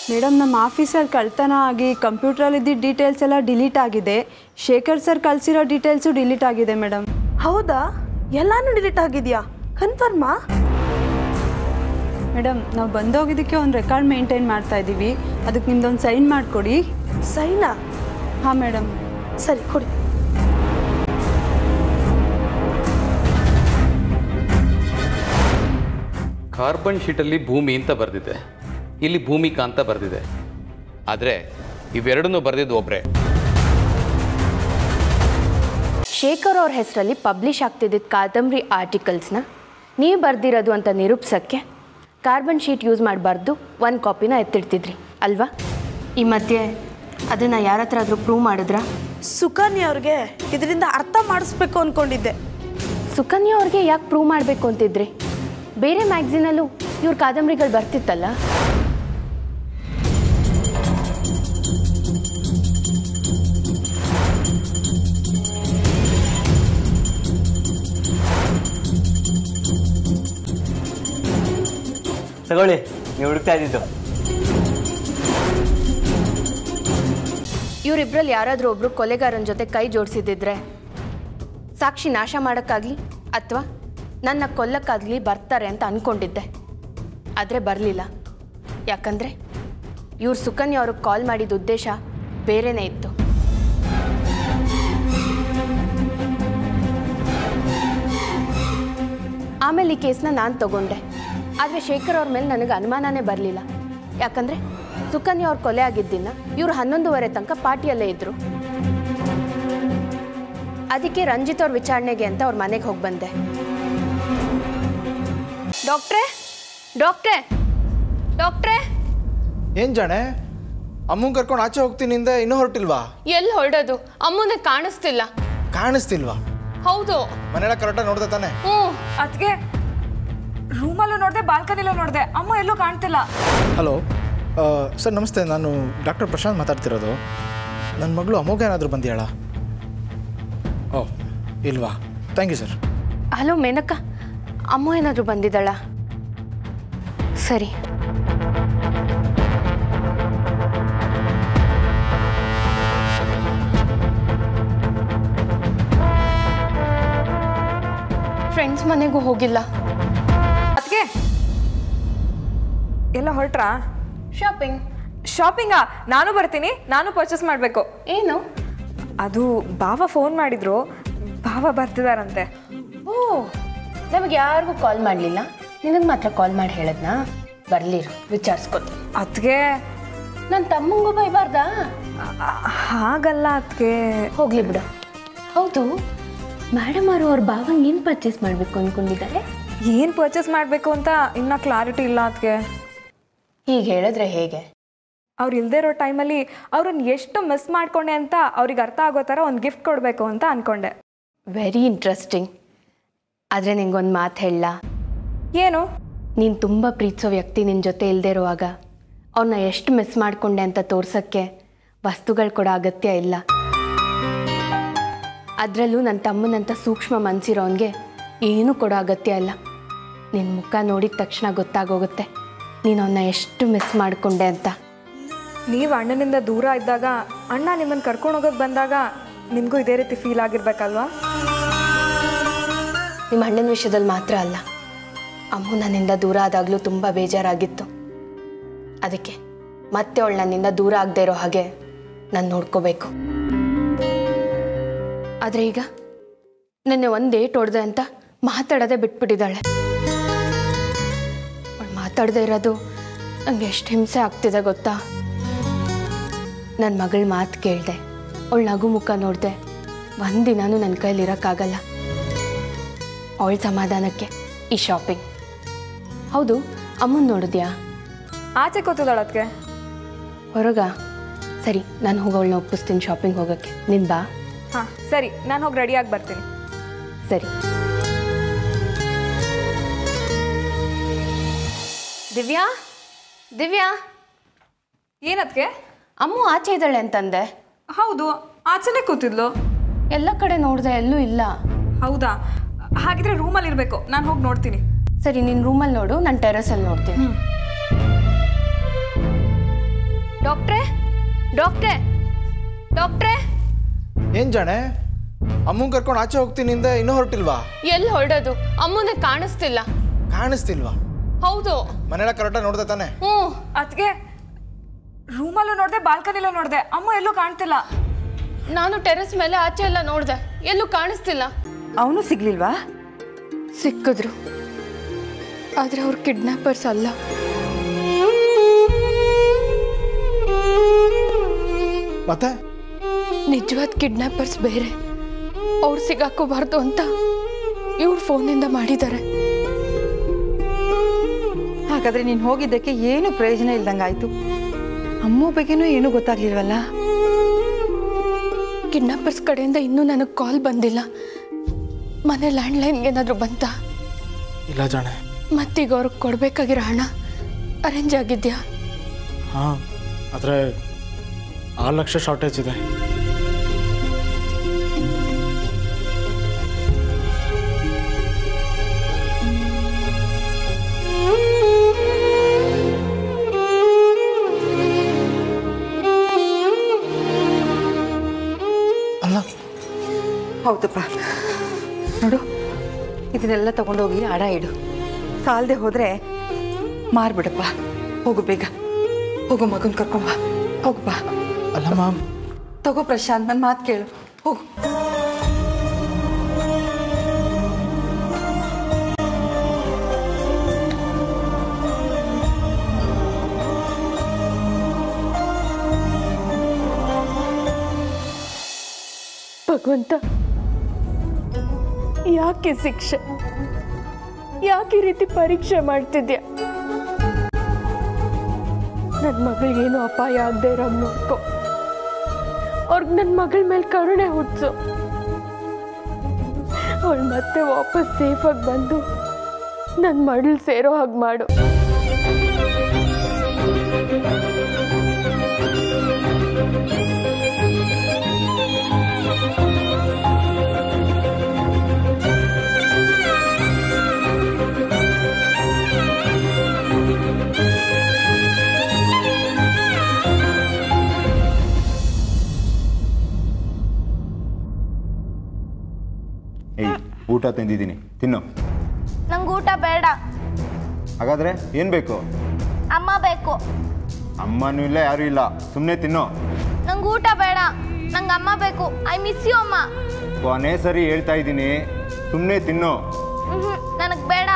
madam ನಮ್ಮ ಆಫೀಸಲ್ಲಿ ಕಳ್ತನ ಆಗಿ ಕಂಪ್ಯೂಟ್ರಲ್ಲಿ ಇದ್ದಿದ್ದ ಡೀಟೇಲ್ಸ್ ಎಲ್ಲ ಡಿಲೀಟ್ ಆಗಿದೆ ಶೇಖರ್ ಸರ್ ಕಳಿಸಿರೋ ಡೀಟೇಲ್ಸು ಡಿಲೀಟ್ ಆಗಿದೆ ಮೇಡಮ್ ಹೌದಾ ಎಲ್ಲಾನು ಡಿಲೀಟ್ ಆಗಿದೆಯಾ ಕನ್ಫರ್ಮಾ ಮೇಡಮ್ ನಾವು ಬಂದೋಗಿದ್ದಕ್ಕೆ ಒಂದು ರೆಕಾರ್ಡ್ ಮೇಂಟೈನ್ ಮಾಡ್ತಾ ಇದ್ದೀವಿ ಅದಕ್ಕೆ ನಿಮ್ದೊಂದು ಸೈನ್ ಮಾಡಿಕೊಡಿ ಸೈನಾ ಹಾಂ ಮೇಡಮ್ ಸರಿ ಕೊಡಿ ಕಾರ್ಬನ್ ಶೀಟಲ್ಲಿ ಭೂಮಿ ಅಂತ ಬರೆದಿದೆ ಇಲ್ಲಿ ಭೂಮಿಕಾ ಅಂತ ಬರೆದಿದೆ ಆದರೆ ಇವೆರಡನ್ನೂ ಬರೆದಿದ್ದು ಒಬ್ಬರೇ ಶೇಖರ್ ಅವ್ರ ಹೆಸರಲ್ಲಿ ಪಬ್ಲಿಷ್ ಆಗ್ತಿದ್ದಿದ್ದ ಕಾದಂಬರಿ ಆರ್ಟಿಕಲ್ಸ್ನ ನೀವು ಬರ್ದಿರೋದು ಅಂತ ನಿರೂಪಿಸೋಕ್ಕೆ ಕಾರ್ಬನ್ ಶೀಟ್ ಯೂಸ್ ಮಾಡಬಾರ್ದು ಒಂದು ಕಾಪಿನ ಎತ್ತಿಡ್ತಿದ್ರಿ ಅಲ್ವಾ ಈ ಮಧ್ಯೆ ಅದನ್ನು ಯಾರ ಹತ್ರ ಆದರೂ ಪ್ರೂವ್ ಮಾಡಿದ್ರಾ ಸುಕನ್ಯಾ ಅವ್ರಿಗೆ ಇದರಿಂದ ಅರ್ಥ ಮಾಡಿಸ್ಬೇಕು ಅನ್ಕೊಂಡಿದ್ದೆ ಸುಕನ್ಯಾ ಅವ್ರಿಗೆ ಯಾಕೆ ಪ್ರೂವ್ ಮಾಡಬೇಕು ಅಂತಿದ್ರಿ ಬೇರೆ ಮ್ಯಾಗ್ಝಿನಲ್ಲೂ ಇವ್ರ ಕಾದಂಬರಿಗಳು ಬರ್ತಿತ್ತಲ್ಲ ತಗೊಳ್ಳಿ ನೀವು ಹುಡುಕ್ತಾ ಇದ್ದಿದ್ದು ಇವರಿಬ್ಬರಲ್ಲಿ ಯಾರಾದರೂ ಒಬ್ರು ಕೊಲೆಗಾರನ ಜೊತೆ ಕೈ ಜೋಡಿಸಿದ್ದಿದ್ರೆ ಸಾಕ್ಷಿ ನಾಶ ಮಾಡೋಕ್ಕಾಗಲಿ ಅಥವಾ ನನ್ನ ಕೊಲ್ಲಕ್ಕಾಗಲಿ ಬರ್ತಾರೆ ಅಂತ ಅಂದ್ಕೊಂಡಿದ್ದೆ ಆದರೆ ಬರಲಿಲ್ಲ ಯಾಕಂದರೆ ಇವ್ರು ಸುಕನ್ಯಾ ಅವ್ರಿಗೆ ಕಾಲ್ ಮಾಡಿದ ಉದ್ದೇಶ ಬೇರೆನೇ ಇತ್ತು ಆಮೇಲೆ ಈ ಕೇಸ್ನ ನಾನು ತಗೊಂಡೆ ಆದರೆ ಶೇಖರ್ ಅವ್ರ ಮೇಲೆ ನನಗೆ ಅನುಮಾನನೇ ಬರಲಿಲ್ಲ ಯಾಕಂದರೆ ಸುಕನ್ಯಾ ಅವ್ರ ಕೊಲೆ ಆಗಿದ್ದಿನ ಇವ್ರು ಹನ್ನೊಂದುವರೆ ತನಕ ಪಾರ್ಟಿಯಲ್ಲೇ ಇದ್ದರು ಅದಕ್ಕೆ ರಂಜಿತ್ ಅವ್ರ ವಿಚಾರಣೆಗೆ ಅಂತ ಅವ್ರ ಮನೆಗೆ ಹೋಗಿ ಬಂದೆ ಡಾಕ್ಟ್ರೇ ಡಾಕ್ಟ್ರೇ ಡಾಕ್ಟ್ರೇ ಏನು ಜಾಣೆ ಅಮ್ಮನ್ ಕರ್ಕೊಂಡು ಆಚೆ ಹೋಗ್ತೀನಿ ಹಿಂದೆ ಇನ್ನೂ ಹೊರಟಿಲ್ವಾ ಎಲ್ಲಿ ಹೊರಡೋದು ಅಮ್ಮನ ಕಾಣಿಸ್ತಿಲ್ಲ ಕಾಣಿಸ್ತಿಲ್ವಾ ಹೌದು ಮನೆಯಲ್ಲ ಕರೆಕ್ಟಾಗಿ ನೋಡ್ದೆ ತಾನೆ ಹ್ಞೂ ಅದಕ್ಕೆ ರೂಮಲ್ಲೂ ನೋಡಿದೆ ಬಾಲ್ಕನಿಲೂ ನೋಡಿದೆ ಅಮ್ಮ ಎಲ್ಲೂ ಕಾಣ್ತಿಲ್ಲ ಹಲೋ ಸರ್ ನಮಸ್ತೆ ನಾನು ಡಾಕ್ಟರ್ ಪ್ರಶಾಂತ್ ಮಾತಾಡ್ತಿರೋದು ನನ್ನ ಮಗಳು ಅಮೋಘ ಏನಾದರೂ ಬಂದಿಯಾಳ ಓ ಇಲ್ವಾ ಥ್ಯಾಂಕ್ ಯು ಸರ್ ಹಲೋ ಮೇನಕ್ಕ ಅಮ್ಮ ಏನಾದರೂ ಬಂದಿದ್ದಾಳ ಸರಿ ಫ್ರೆಂಡ್ಸ್ ಮನೆಗೂ ಹೋಗಿಲ್ಲ ಅದಕ್ಕೆ ಎಲ್ಲ ಹೊರಟ್ರಾ ಶಾಪಿಂಗ್ ಶಾಪಿಂಗಾ ನಾನು ಬರ್ತೀನಿ ನಾನು ಪರ್ಚೇಸ್ ಮಾಡಬೇಕು ಏನು ಅದು ಬಾವ ಫೋನ್ ಮಾಡಿದ್ರು ಬಾವ ಬರ್ತಿದಾರಂತೆ ಓ ನಮಗೆ ಯಾರಿಗೂ ಕಾಲ್ ಮಾಡಲಿಲ್ಲ ನಿನಗೆ ಮಾತ್ರ ಕಾಲ್ ಮಾಡಿ ಹೇಳದ್ನಾ ಬರ್ಲಿರು ವಿಚಾರಿಸ್ಕೊತೀನಿ ಅದಕ್ಕೆ ನನ್ನ ತಮ್ಮಂಗೂ ಬೈಬಾರ್ದಾ ಹಾಗಲ್ಲ ಅದಕ್ಕೆ ಹೋಗ್ಲಿ ಬಿಡು ಹೌದು ಮೇಡಮ್ ಅವರು ಅವ್ರ ಭಾವಂಗೆ ಏನು ಪರ್ಚೇಸ್ ಮಾಡಬೇಕು ಅಂದ್ಕೊಂಡಿದ್ದಾರೆ ಏನು ಪರ್ಚೇಸ್ ಮಾಡಬೇಕು ಅಂತ ಇನ್ನೂ ಕ್ಲಾರಿಟಿ ಇಲ್ಲ ಅದಕ್ಕೆ ಹೀಗೆ ಹೇಳಿದ್ರೆ ಹೇಗೆ ಅವ್ರು ಇಲ್ಲದೆ ಇರೋ ಟೈಮಲ್ಲಿ ಅವ್ರನ್ನ ಎಷ್ಟು ಮಿಸ್ ಮಾಡ್ಕೊಂಡೆ ಅಂತ ಅವ್ರಿಗೆ ಅರ್ಥ ಆಗೋ ಥರ ಒಂದು ಗಿಫ್ಟ್ ಕೊಡಬೇಕು ಅಂತ ಅಂದ್ಕೊಂಡೆ ವೆರಿ ಇಂಟ್ರೆಸ್ಟಿಂಗ್ ಆದರೆ ನಿಂಗೊಂದು ಮಾತು ಹೇಳಲ್ಲ ಏನು ನೀನು ತುಂಬ ಪ್ರೀತಿಸೋ ವ್ಯಕ್ತಿ ನಿನ್ನ ಜೊತೆ ಇಲ್ಲದೆ ಇರುವಾಗ ಅವನ್ನ ಎಷ್ಟು ಮಿಸ್ ಮಾಡಿಕೊಂಡೆ ಅಂತ ತೋರ್ಸೋಕ್ಕೆ ವಸ್ತುಗಳು ಕೊಡೋ ಅಗತ್ಯ ಇಲ್ಲ ಅದರಲ್ಲೂ ನನ್ನ ತಮ್ಮನಂತ ಸೂಕ್ಷ್ಮ ಮನಸ್ಸಿರೋನ್ಗೆ ಏನೂ ಕೊಡೋ ಅಗತ್ಯ ಇಲ್ಲ ನಿನ್ನ ಮುಖ ನೋಡಿದ ತಕ್ಷಣ ಗೊತ್ತಾಗೋಗುತ್ತೆ ನೀನು ಅವನ್ನ ಎಷ್ಟು ಮಿಸ್ ಮಾಡಿಕೊಂಡೆ ಅಂತ ನೀವು ಅಣ್ಣನಿಂದ ದೂರ ಇದ್ದಾಗ ಅಣ್ಣ ನಿಮ್ಮನ್ನು ಕರ್ಕೊಂಡು ಹೋಗೋಕೆ ಬಂದಾಗ ನಿಮಗೂ ಇದೇ ರೀತಿ ಫೀಲ್ ಆಗಿರ್ಬೇಕಲ್ವಾ ನಿಮ್ಮ ಅಣ್ಣನ ವಿಷಯದಲ್ಲಿ ಮಾತ್ರ ಅಲ್ಲ ಅಮ್ಮು ನನ್ನಿಂದ ದೂರ ಆದಾಗಲೂ ತುಂಬ ಬೇಜಾರಾಗಿತ್ತು ಅದಕ್ಕೆ ಮತ್ತೆ ಅವಳು ನನ್ನಿಂದ ದೂರ ಆಗದೆ ಇರೋ ಹಾಗೆ ನಾನು ನೋಡ್ಕೋಬೇಕು ಆದರೆ ಈಗ ನಿನ್ನೆ ಒಂದು ಡೇಟ್ ಹೊಡೆದೆ ಅಂತ ಮಾತಾಡೋದೇ ಬಿಟ್ಬಿಟ್ಟಿದ್ದಾಳೆ ಅವಳು ಮಾತಾಡದೆ ಇರೋದು ನಂಗೆ ಎಷ್ಟು ಹಿಂಸೆ ಆಗ್ತಿದೆ ಗೊತ್ತಾ ನನ್ನ ಮಗಳ ಮಾತು ಕೇಳಿದೆ ಅವಳು ನಗು ಮುಖ ನೋಡಿದೆ ಒಂದಿನಾನು ನನ್ನ ಕೈಲಿ ಇರೋಕ್ಕಾಗಲ್ಲ ಅವಳ ಸಮಾಧಾನಕ್ಕೆ ಈ ಶಾಪಿಂಗ್ ಹೌದು ಅಮ್ಮನ್ ನೋಡಿದ್ಯಾ ಆಚೆ ಕೂತಿದ್ದಾಳೆ ಅದಕ್ಕೆ ಹೊರಗ ಸರಿ ನಾನು ಹೋಗೋಳನ್ನ ಒಪ್ಪಿಸ್ತೀನಿ ಶಾಪಿಂಗ್ ಹೋಗೋಕ್ಕೆ ನಿನ್ ಬಾ ಹಾಂ ಸರಿ ನಾನು ಹೋಗಿ ರೆಡಿಯಾಗಿ ಬರ್ತೀನಿ ಸರಿ ದಿವ್ಯಾ ದಿವ್ಯಾ ಏನದಕ್ಕೆ ಅಮ್ಮು ಆಚೆ ಇದ್ದಾಳೆ ಅಂತಂದೆ ಹೌದು ಆಚೆನೇ ಕೂತಿದ್ಲು ಎಲ್ಲ ಕಡೆ ನೋಡಿದೆ ಎಲ್ಲೂ ಇಲ್ಲ ಹೌದಾ ಹಾಗಿದ್ರೆ ರೂಮಲ್ಲಿ ಇರಬೇಕು ನಾನು ಹೋಗಿ ನೋಡ್ತೀನಿ ಸರಿ ನಿನ್ನ ರೂಮಲ್ಲಿ ನೋಡು ನಾನು ಟೆರೆಸಲ್ಲಿ ನೋಡ್ತೀನಿ ಡಾಕ್ಟ್ರೇ ಡಾಕ್ಟ್ರೇ ಡಾಕ್ಟ್ರೇ ಏನು ಜಾಣೆ ಅಮ್ಮನ ಕರ್ಕೊಂಡು ಆಚೆ ಹೋಗ್ತೀನಿ ಹಿಂದೆ ಇನ್ನೂ ಹೊರಟಿಲ್ವಾ ಎಲ್ಲಿ ಹೊರಡೋದು ಅಮ್ಮನ ಕಾಣಿಸ್ತಿಲ್ಲ ಕಾಣಿಸ್ತಿಲ್ವಾ ಹೌದು ಮನೆಯಲ್ಲ ಕರೆಕ್ಟಾಗಿ ನೋಡ್ದೆ ತಾನೆ ಹ್ಞೂ ಅದಕ್ಕೆ ರೂಮಲ್ಲೂ ನೋಡಿದೆ ಬಾಲ್ಕನಿಲೂ ನೋಡಿದೆ ಅಮ್ಮ ಎಲ್ಲೂ ಕಾಣ್ತಿಲ್ಲ ನಾನು ಟೆರೆಸ್ ಮೇಲೆ ಆಚೆ ಎಲ್ಲ ನೋಡಿದೆ ಎಲ್ಲೂ ಕಾಣಿಸ್ತಿಲ್ಲ ಅವನು ಸಿಗ್ಲಿಲ್ವಾ ಸಿಕ್ಕಿದ್ರು ಆದ್ರೆ ಅವ್ರು ಕಿಡ್ನಾಪರ್ಸ್ ಅಲ್ಲ ಮತ್ತೆ ನಿಜವಾದ ಕಿಡ್ನಾಪರ್ಸ್ ಬೇರೆ ಅವ್ರು ಸಿಗಾಕೋಬಾರ್ದು ಅಂತ ಇವ್ರು ಫೋನಿಂದ ಮಾಡಿದ್ದಾರೆ ಹಾಗಾದ್ರೆ ನೀನು ಹೋಗಿದ್ದಕ್ಕೆ ಏನು ಪ್ರಯೋಜನ ಇಲ್ದಂಗಾಯ್ತು ಅಮ್ಮ ಬಗ್ಗೆನೂ ಏನೂ ಗೊತ್ತಾಗ್ಲಿಲ್ವಲ್ಲ ಕಿಡ್ನಾಪರ್ಸ್ ಕಡೆಯಿಂದ ಇನ್ನೂ ನನಗೆ ಕಾಲ್ ಬಂದಿಲ್ಲ ಮನೆ ಲ್ಯಾಂಡ್ಲೈನ್ಗೆ ಏನಾದರೂ ಬಂತಾ ಇಲ್ಲ ಜಾಣೆ ಮತ್ತೀಗ ಅವ್ರಿಗೆ ಕೊಡಬೇಕಾಗಿರೋ ಹಣ ಅರೇಂಜ್ ಆಗಿದ್ಯಾ ಹಾಂ ಆದರೆ ಆರು ಲಕ್ಷ ಶಾರ್ಟೇಜ್ ಇದೆ ಅಲ್ಲ ಹೌದಪ್ಪ ನೋಡು ಇದನ್ನೆಲ್ಲ ತಗೊಂಡೋಗಿ ಅಡ ಇಡು ಸಾಲದೆ ಹೋದ್ರೆ ಮಾರ್ಬಿಡಪ್ಪ ಹೋಗು ಬೇಗ ಹೋಗು ಮಗನ್ ಕರ್ಕೊಂಬ ಹೋಗಪ್ಪ ಅಲ್ಲ ಮ್ಯಾಮ್ ತಗೋ ಪ್ರಶಾಂತ್ ನನ್ನ ಮಾತು ಕೇಳು ಹೋಗು ಭಗವಂತ ಯಾಕೆ ಶಿಕ್ಷೆ ಯಾಕೆ ಈ ರೀತಿ ಪರೀಕ್ಷೆ ಮಾಡ್ತಿದ್ಯಾ ನನ್ನ ಮಗಳಿಗೇನು ಅಪಾಯ ಆಗದೆ ಇರೋ ನೋಡ್ಕೊ ಅವ್ರಿಗೆ ನನ್ನ ಮಗಳ ಮೇಲೆ ಕರುಣೆ ಹುಟ್ಟಿಸು ಅವಳು ಮತ್ತೆ ವಾಪಸ್ ಸೇಫಾಗಿ ಬಂದು ನನ್ನ ಮಗಳು ಸೇರೋ ಹಾಗೆ ಮಾಡು ಏಯ್ ಊಟ ತಂದಿದ್ದೀನಿ ತಿನ್ನು ನಂಗೆ ಊಟ ಬೇಡ ಹಾಗಾದ್ರೆ ಏನು ಬೇಕು ಅಮ್ಮ ಬೇಕು ಅಮ್ಮನೂ ಇಲ್ಲ ಯಾರೂ ಇಲ್ಲ ಸುಮ್ಮನೆ ತಿನ್ನು ನಂಗೆ ಊಟ ಬೇಡ ನಂಗೆ ಅಮ್ಮ ಬೇಕು ಐ ಮಿಸ್ ಯು ಅಮ್ಮ ಕೊನೆ ಸರಿ ಹೇಳ್ತಾ ಇದ್ದೀನಿ ಸುಮ್ಮನೆ ತಿನ್ನು ನನಗೆ ಬೇಡ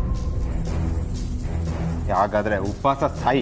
ಹಾಗಾದ್ರೆ ಉಪವಾಸ ಸಾಯಿ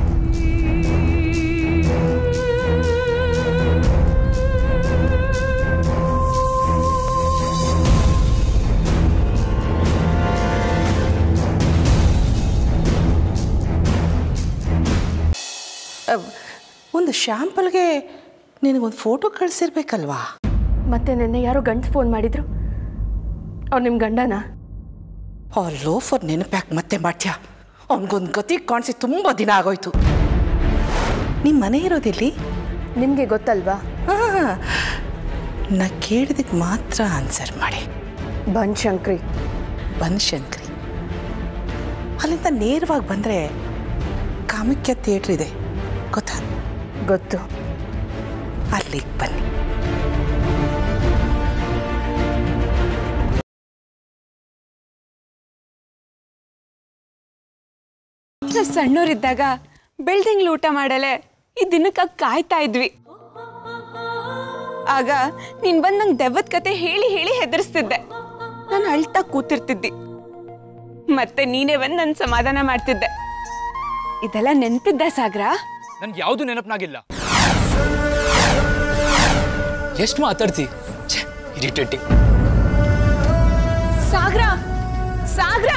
ಒಂದು ಶ್ಯಾಂಪಲ್ಗೆ ನಿನಗೊಂದು ಫೋಟೋ ಕಳಿಸಿರ್ಬೇಕಲ್ವಾ ಮತ್ತೆ ನಿನ್ನೆ ಯಾರೋ ಗಂಡ್ಸ್ ಫೋನ್ ಮಾಡಿದ್ರು ಅವ್ರು ನಿಮ್ಮ ಗಂಡನಾ ಆ ಲೋಫರ್ ನೆನಪ್ಯಾಕೆ ಮತ್ತೆ ಮಾಡ್ತೀಯ ಅವನಿಗೊಂದು ಗತಿ ಕಾಣಿಸಿ ತುಂಬ ದಿನ ಆಗೋಯ್ತು ನಿಮ್ಮ ಮನೆ ಇರೋದಿಲ್ಲಿ ನಿಮಗೆ ಗೊತ್ತಲ್ವಾ ಹಾಂ ನಾ ಕೇಳಿದಕ್ಕೆ ಮಾತ್ರ ಆನ್ಸರ್ ಮಾಡಿ ಬನ್ಶಂಕ್ರಿ ಬನಶಂಕರಿ ಅಲ್ಲಿಂದ ನೇರವಾಗಿ ಬಂದರೆ ಕಾಮಕ್ಯ ಥಿಯೇಟ್ರ್ ಇದೆ ಗೊತ್ತಾ ಗೊತ್ತು ಅಲ್ಲಿಗೆ ಬನ್ನಿ ಸಣ್ಣವರಿದ್ದಾಗ ಬೆಳ್ದಿಂಗ್ಳು ಊಟ ಮಾಡಲೆ ಈ ದಿನಕ್ಕಾಗಿ ಕಾಯ್ತಾ ಇದ್ವಿ ಆಗ ನೀನ್ ಬಂದ್ ನಂಗೆ ದೆವ್ವದ ಕತೆ ಹೇಳಿ ಹೇಳಿ ಹೆದರ್ಸ್ತಿದ್ದೆ ನಾನು ಅಳ್ತಾ ಕೂತಿರ್ತಿದ್ದಿ ಮತ್ತೆ ನೀನೇ ಬಂದು ನನ್ನ ಸಮಾಧಾನ ಮಾಡ್ತಿದ್ದೆ ಇದೆಲ್ಲ ನೆನ್ಪಿದ್ದ ಸಾಗ್ರ ನನ್ಗೆ ಯಾವುದು ನೆನಪನಾಗಿಲ್ಲ ಎಷ್ಟು ಮಾತಾಡ್ತಿ ಇರಿಟೇಟಿಂಗ್ ಸಾಗ್ರ ಸಾಗ್ರ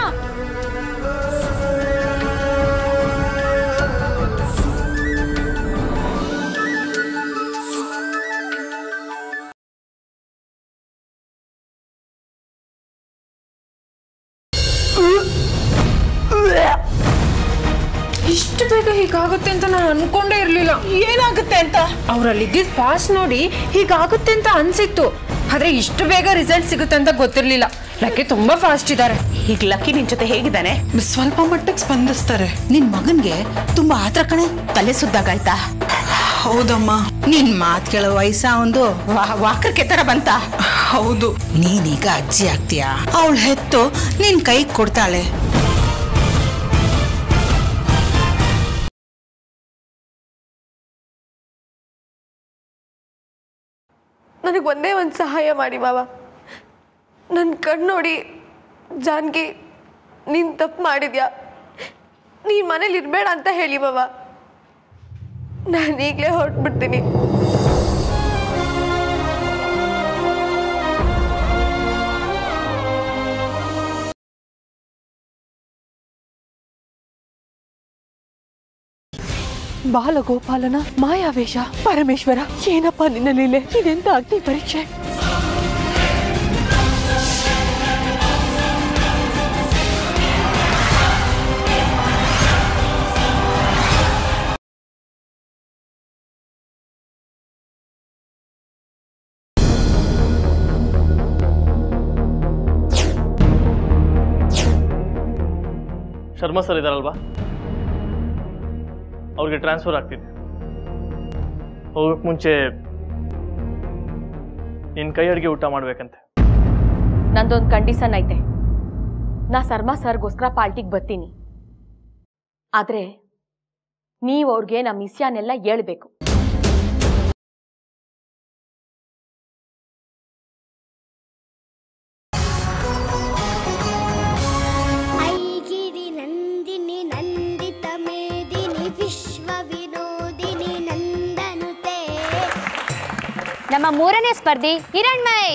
ಇಷ್ಟು ಬೇಗ ಹೀಗಾಗುತ್ತೆ ಅಂತ ನಾನು ಅನ್ಕೊಂಡೇ ಇರಲಿಲ್ಲ ಏನಾಗುತ್ತೆ ಅಂತ ಅವರಲ್ಲಿ ಇದ್ದಿದ್ದು ಫಾಸ್ಟ್ ನೋಡಿ ಹೀಗಾಗುತ್ತೆ ಅಂತ ಅನ್ಸಿತ್ತು ಆದ್ರೆ ಇಷ್ಟು ಬೇಗ ರಿಸಲ್ಟ್ ಸಿಗುತ್ತೆ ಅಂತ ಗೊತ್ತಿರಲಿಲ್ಲ ಲಕ್ಕೆ ತುಂಬಾ ಫಾಸ್ಟ್ ಇದ್ದಾರೆ ಈಗ ಲಕ್ಕಿ ನಿನ್ ಜೊತೆ ಹೇಗಿದ್ದಾನೆ ಸ್ವಲ್ಪ ಮಟ್ಟಕ್ಕೆ ಸ್ಪಂದಿಸ್ತಾರೆ ನಿನ್ ಮಗನ್ಗೆ ತುಂಬಾ ಆತರ ಕಣೆ ತಲೆ ಸುದ್ದಾಗಾಯ್ತಾ ಹೌದಮ್ಮ ನಿನ್ ಮಾತ್ ಕೇಳೋ ವಯಸ್ಸ ಒಂದು ವಾಕರ್ಕೆ ತರ ಬಂತ ಹೌದು ನೀನೀಗ ಅಜ್ಜಿ ಆಗ್ತೀಯಾ ಅವಳ ಹೆತ್ತು ನಿನ್ ಕೈ ಕೊಡ್ತಾಳೆ ನನಗೆ ಒಂದೇ ಒಂದು ಸಹಾಯ ಮಾಡಿ ಮಾವ ನನ್ನ ಕಣ್ಣು ನೋಡಿ ಜಾನ್ಗಿ ನೀನು ತಪ್ಪು ಮಾಡಿದ್ಯಾ ನೀನು ಮನೇಲಿ ಇರಬೇಡ ಅಂತ ಹೇಳಿ ಮಾವ ನಾನು ಈಗಲೇ ಹೊರಟ್ಬಿಡ್ತೀನಿ ಬಾಲಗೋಪಾಲನ ಮಾಯಾವೇಶ ಪರಮೇಶ್ವರ ಏನಪ್ಪ ನಿನ್ನ ಲೀಲೆ ಇದೆಂತ ಅಗ್ನಿ ಪರೀಕ್ಷೆ ಶರ್ಮಾ ಸರ್ ಇದಾರಲ್ವಾ ಅವ್ರಿಗೆ ಟ್ರಾನ್ಸ್ಫರ್ ಆಗ್ತಿದೆ ಹೋಗಕ್ಕೆ ಮುಂಚೆ ನಿನ್ನ ಕೈ ಅಡುಗೆ ಊಟ ಮಾಡ್ಬೇಕಂತೆ ನಂದೊಂದು ಕಂಡೀಷನ್ ಐತೆ ನಾ ಸರ್ಮಾ ಸರ್ಗೋಸ್ಕರ ಪಾರ್ಟಿಗೆ ಬರ್ತೀನಿ ಆದ್ರೆ ನೀವು ಅವ್ರಿಗೆ ನಮ್ಮ ವಿಷಯನೆಲ್ಲ ಹೇಳ್ಬೇಕು ಐಗಿರಿ ನಂದಿನಿ ನಂದಿತ ಮೇದಿನಿ ವಿಶ್ವ ವಿನೋದಿನಿ ನಂದನುತೆ ನಮ್ಮ ಮೂರನೇ ಸ್ಪರ್ಧಿ ಹಿರಣ್ಮಯ್